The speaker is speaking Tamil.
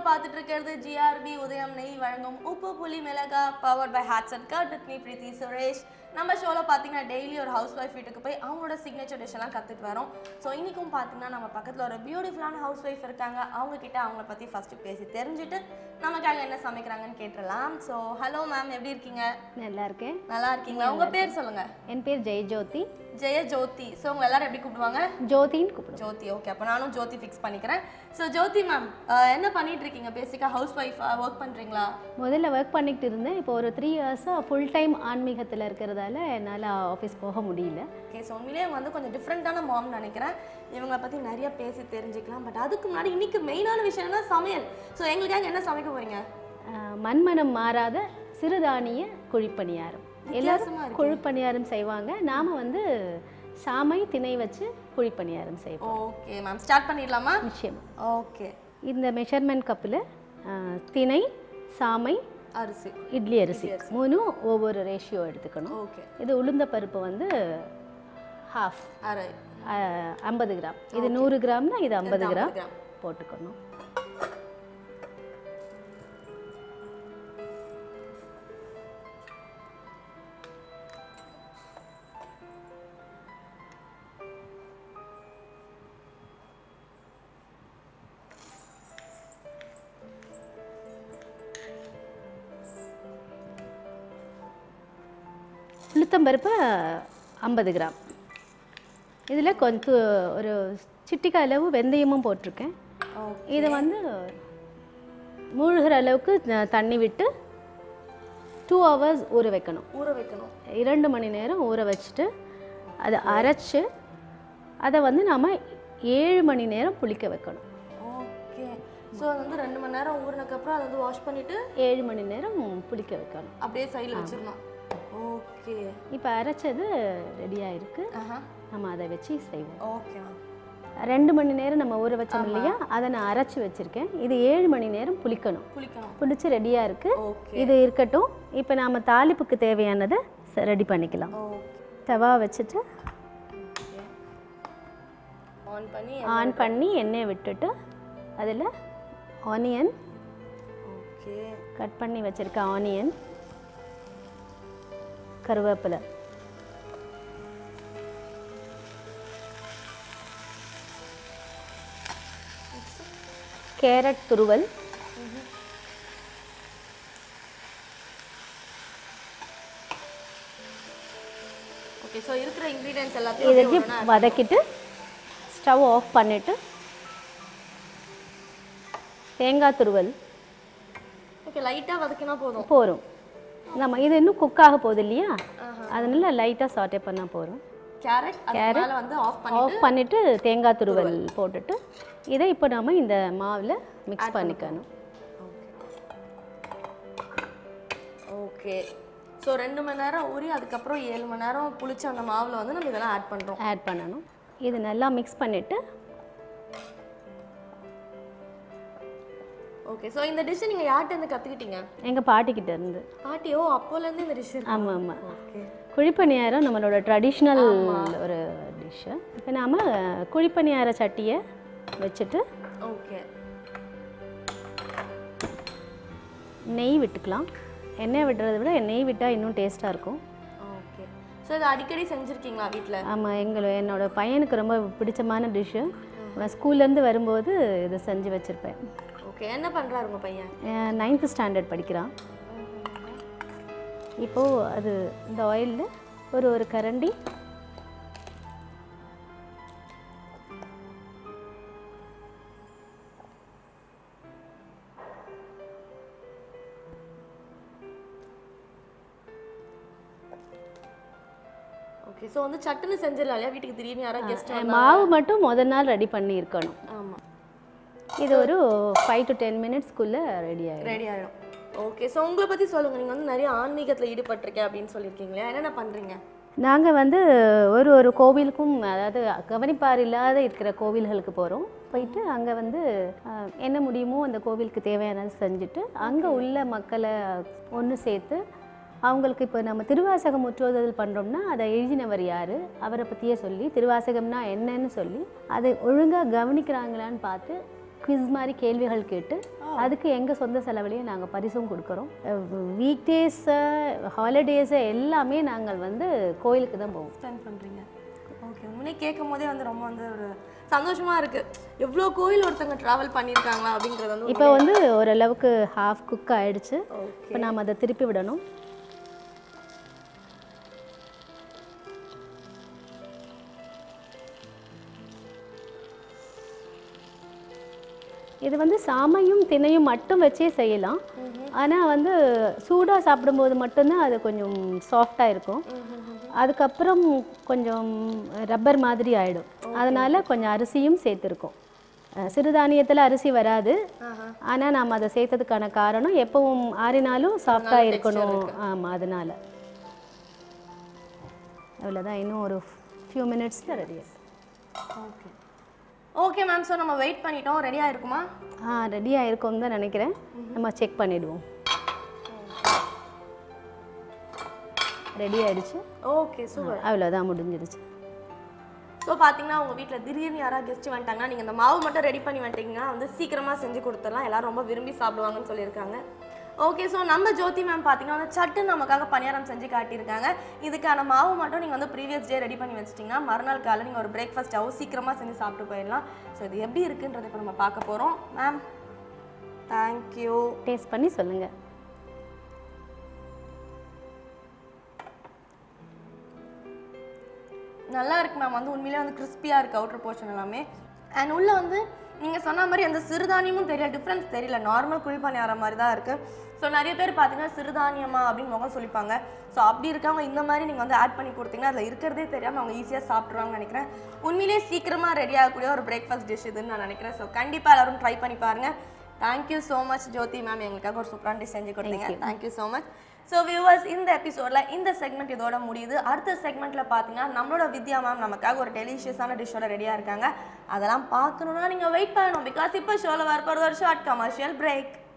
பார்த்துட்டு இருக்கிறது ஜிஆர்பி உதயம் நெய் வழங்கும் உப்பு புலி மிளகா powered by hearts and cut with me Preethi Suresh நம்ம ஷோவில் பார்த்தீங்கன்னா டெய்லி ஒரு ஹவுஸ் ஒய்ஃப் வீட்டுக்கு போய் அவங்களோட சிக்னேச்சர் டிஷ் எல்லாம் கற்றுட்டு வரோம் ஸோ இன்றைக்கும் பார்த்தீங்கன்னா நம்ம பக்கத்தில் ஒரு பியூட்டிஃபுல்லான ஹவுஸ் ஒய்ஃப் இருக்காங்க அவங்க கிட்ட அவங்கள பற்றி ஃபஸ்ட்டு பேசி தெரிஞ்சுட்டு நமக்காக என்ன சமைக்கிறாங்கன்னு கேட்டுடலாம் ஸோ ஹலோ மேம் எப்படி இருக்கீங்க நல்லா இருக்கேன் நல்லா இருக்கீங்களா உங்கள் பேர் சொல்லுங்கள் என் பேர் ஜெயஜோதி ஜெய ஜோதி ஸோ உங்க எல்லாரும் எப்படி கூப்பிடுவாங்க ஜோதின்னு கூப்பிடுவோம் ஜோதி ஓகே அப்போ நானும் ஜோதி ஃபிக்ஸ் பண்ணிக்கிறேன் ஸோ ஜோதி மேம் என்ன பண்ணிட்டு இருக்கீங்க பேசிக்காக ஹவுஸ் ஒய்ஃப் ஒர்க் பண்ணுறீங்களா முதல்ல ஒர்க் பண்ணிக்கிட்டு இருந்தேன் இப்போ ஒரு த்ரீ இயர்ஸாக ஃபுல் டைம் ஆன்மீகத்தில் இருக்கிறதால என்னால் ஆஃபீஸ் போக முடியல ஓகே ஸோ உண்மையிலேயே இவங்க வந்து கொஞ்சம் டிஃப்ரெண்ட்டான மாம்னு நினைக்கிறேன் இவங்களை பற்றி நிறைய பேசி தெரிஞ்சுக்கலாம் பட் அதுக்கு முன்னாடி இன்னைக்கு மெயினான விஷயம் என்ன சமையல் ஸோ எங்களுக்காக என்ன சமைக்க போறீங்க அஹ், மண்மனம் மாறாத சிறுதானிய குழிப்பணியாரம் வித்தியாசமா எல்லாரும் இருக்கு. குழிப்பணியாரம் செய்வாங்க நாம் வந்து சாமை திணை வச்சு குழிப்பணியாரம் செய்வோம் ஓகே மேம் ஸ்டார்ட் பண்ணிடலாமா நிச்சயம் ஓகே இந்த மெஷர்மெண்ட் கப்பில் திணை சாமை அரிசி இட்லி அரிசி மூணும் ஒவ்வொரு ரேஷியோ எடுத்துக்கணும் ஓகே இது உளுந்த பருப்பு வந்து ஹாஃப் அரை ஐம்பது கிராம் இது நூறு கிராம்னா இது ஐம்பது கிராம் கிராம் போட்டுக்கணும் உளுத்தம்பருப்பு ஐம்பது கிராம் இதில் கொஞ்சம் ஒரு சிட்டிக்கு அளவு வெந்தயமும் போட்டிருக்கேன் ஓகே இது வந்து மூழ்கிற அளவுக்கு த- தண்ணி விட்டு டூ ஹவர்ஸ் ஊற வைக்கணும் ஊற வைக்கணும் இரண்டு மணி நேரம் ஊற வச்சுட்டு அதை அரைச்சு அதை வந்து நாம் ஏழு மணி நேரம் புளிக்க வைக்கணும் ஓகே ஸோ அது வந்து ரெண்டு மணி நேரம் ஊறினதுக்கப்புறம் அதை வந்து வாஷ் பண்ணிட்டு ஏழு மணி நேரம் புளிக்க வைக்கணும் அப்படியே சைடில் வச்சிடணும் ஓகே இப்போ அரைச்சது ரெடியாக இருக்குது ஆஹா நம்ம அதை வச்சு செய்வோம் ஓகே மேம் ரெண்டு மணி நேரம் நம்ம ஊற வச்சோம் இல்லையா அதை நான் அரைச்சி வச்சுருக்கேன் இது ஏழு மணி நேரம் புளிக்கணும் புளிக்கணும் புளிச்சு ரெடியாக இருக்குது ஓகே இது இருக்கட்டும் இப்போ நாம் தாளிப்புக்கு தேவையானதை ரெடி பண்ணிக்கலாம் ஓகே தவா வச்சுட்டு ஆன் பண்ணி ஆன் பண்ணி எண்ணெய் விட்டுட்டு அதில் ஆனியன் ஓகே கட் பண்ணி வச்சுருக்க ஆனியன் கருவேப்பிலை கேரட் துருவல் ஓகே ஸோ இருக்கிற இன்க்ரீடியன்ஸ் எல்லாத்தையும் அப்படியே இதையும் ஒண்ணா- வதக்கிட்டு ஸ்டவ் ஆஃப் பண்ணிவிட்டு தேங்காய் துருவல் ஓகே லைட்டாக வதக்கினா போதும் போரும் நம்ம இது இன்னும் குக் ஆக போகுது இல்லையா அதனால லைட்டாக சாட்டே பண்ணால் போதும் கேரட் அதுக்கு மேலே வந்து ஆஃப் பண்ணி ஆஃப் பண்ணிவிட்டு தேங்காய் துருவல் போட்டுட்டு இதை இப்போ நாம இந்த மாவில் மிக்ஸ் பண்ணிக்கணும் ஓகே ஸோ ரெண்டு மணி நேரம் ஊறி அதுக்கப்புறம் ஏழு மணி நேரம் புளிச்ச அந்த மாவில் வந்து நம்ம இதெல்லாம் ஆட் பண்ணுறோம் ஆட் பண்ணணும் இது நல்லா மிக்ஸ் பண்ணிவிட்டு ஓகே ஸோ இந்த டிஷ்ஷை நீங்கள் யார்கிட்ட இருந்து கற்றுக்கிட்டீங்க எங்கள் பாட்டிக்கிட்ட இருந்து பாட்டியோ அப்போலேருந்து இந்த டிஷ் இருக்கு ஆமாம் ஆமாம் ஓகே குழிப்பணியாரம் நம்மளோட ட்ரெடிஷ்னல் ஒரு டிஷ்ஷு இப்போ நாம் குழிப்பணியார சட்டியை வச்சுட்டு ஓகே நெய் விட்டுக்கலாம் எண்ணெய் விடுறத விட நெய் விட்டால் இன்னும் டேஸ்ட்டாக இருக்கும் ஓகே ஸோ இது அடிக்கடி செஞ்சுருக்கீங்களா வீட்டில் ஆமாம் எங்களை என்னோட பையனுக்கு ரொம்ப பிடிச்சமான டிஷ்ஷு அவன் ஸ்கூல்லேருந்து வரும்போது இதை செஞ்சு வச்சுருப்பேன் ஓகே என்ன பண்ணுறாரு உங்கள் பையன் நைன்த்து ஸ்டாண்டர்ட் படிக்கிறான் இப்போது அது இந்த ஆயிலில் ஒரு ஒரு கரண்டி ஓகே ஸோ வந்து சட்டுன்னு செஞ்சிடலாம் இல்லையா வீட்டுக்கு திடீர்னு யாராவது கெஸ்ட் மாவு மட்டும் முதல் நாள் ரெடி பண்ணி இருக்கணும் ஆமாம் இது ஒரு ஃபைவ் டு டென் மினிட்ஸ்க்குள்ளே ரெடி ஆகிடும் ரெடி ஆகிடும் ஓகே ஸோ உங்களை பற்றி சொல்லுங்கள் நீங்கள் வந்து நிறைய ஆன்மீகத்தில் ஈடுபட்டிருக்கேன் அப்படின்னு சொல்லியிருக்கீங்களே என்னென்ன பண்ணுறீங்க நாங்கள் வந்து ஒரு ஒரு கோவிலுக்கும் அதாவது கவனிப்பார் இல்லாத இருக்கிற கோவில்களுக்கு போகிறோம் போயிட்டு அங்கே வந்து அஹ், என்ன முடியுமோ அந்த கோவிலுக்கு தேவையானது செஞ்சுட்டு அங்கே உள்ள மக்களை ஒன்று சேர்த்து அவங்களுக்கு இப்போ நம்ம திருவாசகம் முற்றுவதல் பண்ணுறோம்னா அதை எழுதினவர் யார் அவரை பற்றியே சொல்லி திருவாசகம்னா என்னன்னு சொல்லி அதை ஒழுங்காக கவனிக்கிறாங்களான்னு பார்த்து குவிஸ் மாதிரி கேள்விகள் கேட்டு அதுக்கு எங்கள் சொந்த செலவுலேயே நாங்கள் பரிசும் கொடுக்குறோம் வீக் டேஸு ஹாலிடேஸு எல்லாமே நாங்கள் வந்து கோயிலுக்கு தான் போவோம் ஸ்பெண்ட் பண்ணுறீங்க ஓகே உண்மையிலே கேட்கும் போதே வந்து ரொம்ப வந்து ஒரு சந்தோஷமா இருக்கு எவ்வளோ கோயில் ஒருத்தங்க ட்ராவல் பண்ணியிருக்காங்களா அப்படின்றது வந்து இப்போ வந்து ஓரளவுக்கு ஹாஃப் குக் ஆயிடுச்சு ஓகே இப்போ நாம் அதை திருப்பி விடணும் இது வந்து சாமையும் திணையும் மட்டும் வச்சே செய்யலாம் ஆனால் வந்து சூடாக சாப்பிடும்போது மட்டும்தான் அது கொஞ்சம் சாஃப்டாக இருக்கும் அதுக்கப்புறம் கொஞ்சம் ரப்பர் மாதிரி ஆயிடும் அதனால கொஞ்சம் அரிசியும் சேர்த்துருக்கோம் அஹ் சிறுதானியத்தில் அரிசி வராது ஆனால் நாம் அதை சேர்த்ததுக்கான காரணம் எப்பவும் ஆறினாலும் சாஃப்டாக இருக்கணும் ஆமாம் அதனால அவ்வளோதான் இன்னும் ஒரு ஃபியூ மினிட்ஸில் ready okay okay ma'am so நம்ம வெயிட் பண்ணிட்டோம் ரெடியாக இருக்குமா ஆ ரெடியாக இருக்கும்னு தான் நினைக்கிறேன் நம்ம செக் பண்ணிடுவோம் ரெடி ஆயிடுச்சு ஓகே சூப்பர் அவ்வளோதான் முடிஞ்சிடுச்சு ஸோ பார்த்தீங்கன்னா உங்கள் வீட்டில் திடீர்னு யாராவது கெஸ்ட் வந்துட்டாங்கன்னா நீங்கள் இந்த மாவு மட்டும் ரெடி பண்ணி வந்துட்டீங்கன்னா வந்து சீக்கிரமாக செஞ்சு கொடுத்துடலாம் எல்லாரும் ரொம்ப விரும்பி சாப்பிடுவாங்கன்னு சொல்லியிருக்காங்க ஓகே ஸோ நம்ம ஜோதி மேம் பார்த்தீங்கன்னா வந்து சட்டு நமக்காக பணியாரம் செஞ்சு காட்டியிருக்காங்க இதுக்கான மாவு மட்டும் நீங்கள் வந்து ப்ரீவியஸ் டே ரெடி பண்ணி வச்சிட்டிங்கன்னா மறுநாள் காலை நீங்கள் ஒரு பிரேக்ஃபாஸ்ட்டாகவும் சீக்கிரமாக செஞ்சு சாப்பிட்டு போயிடலாம் ஸோ இது எப்படி இருக்குன்றதை இப்போ நம்ம பார்க்க போகிறோம் மேம் தேங்க்யூ டேஸ்ட் பண்ணி சொல்லுங்கள் நல்லா இருக்கு மேம் வந்து உண்மையிலே வந்து கிறிஸ்பியாக இருக்கு அவுட்டர் போர்ஷன் எல்லாமே அண்ட் உள்ள வந்து நீங்கள் சொன்ன மாதிரி அந்த சிறுதானியமும் தெரியல டிஃப்ரென்ஸ் தெரியல நார்மல் குழிப்பணியாரம் மாதிரி தான் இருக்கு ஸோ நிறைய பேர் பார்த்தீங்கன்னா சிறுதானியமா அப்படின்னு முகம் சொல்லிப்பாங்க ஸோ அப்படி இருக்கவங்க இந்த மாதிரி நீங்கள் வந்து ஆட் பண்ணி கொடுத்தீங்கன்னா அதில் இருக்கிறதே தெரியாமல் அவங்க ஈஸியாக சாப்பிட்ருவாங்கன்னு நினைக்கிறேன் உண்மையிலேயே சீக்கிரமாக ரெடி ஆகக்கூடிய ஒரு பிரேக்ஃபாஸ்ட் டிஷ் இதுன்னு நான் நினைக்கிறேன் ஸோ கண்டிப்பாக எல்லாரும் ட்ரை பண்ணி பாருங்கள் thank you so much Jyothi ma'am எங்களுக்காக ஒரு சூப்பரான டிஷ் செஞ்சு கொடுத்தீங்க thank you so much so viewers இந்த எபிசோடில் இந்த செக்மெண்ட் இதோட முடியுது அடுத்த செக்மெண்ட்டில் பார்த்தீங்கன்னா நம்மளோட வித்யா மேம் நமக்காக ஒரு டெலிஷியஸான டிஷ்ஷோட ரெடியாக இருக்காங்க அதெல்லாம் பார்க்கணுன்னா நீங்கள் வெயிட் பண்ணணும் பிகாஸ் இப்போ ஷோவில் வரப்போகிறது ஒரு ஷார்ட் கமர்ஷியல் பிரேக்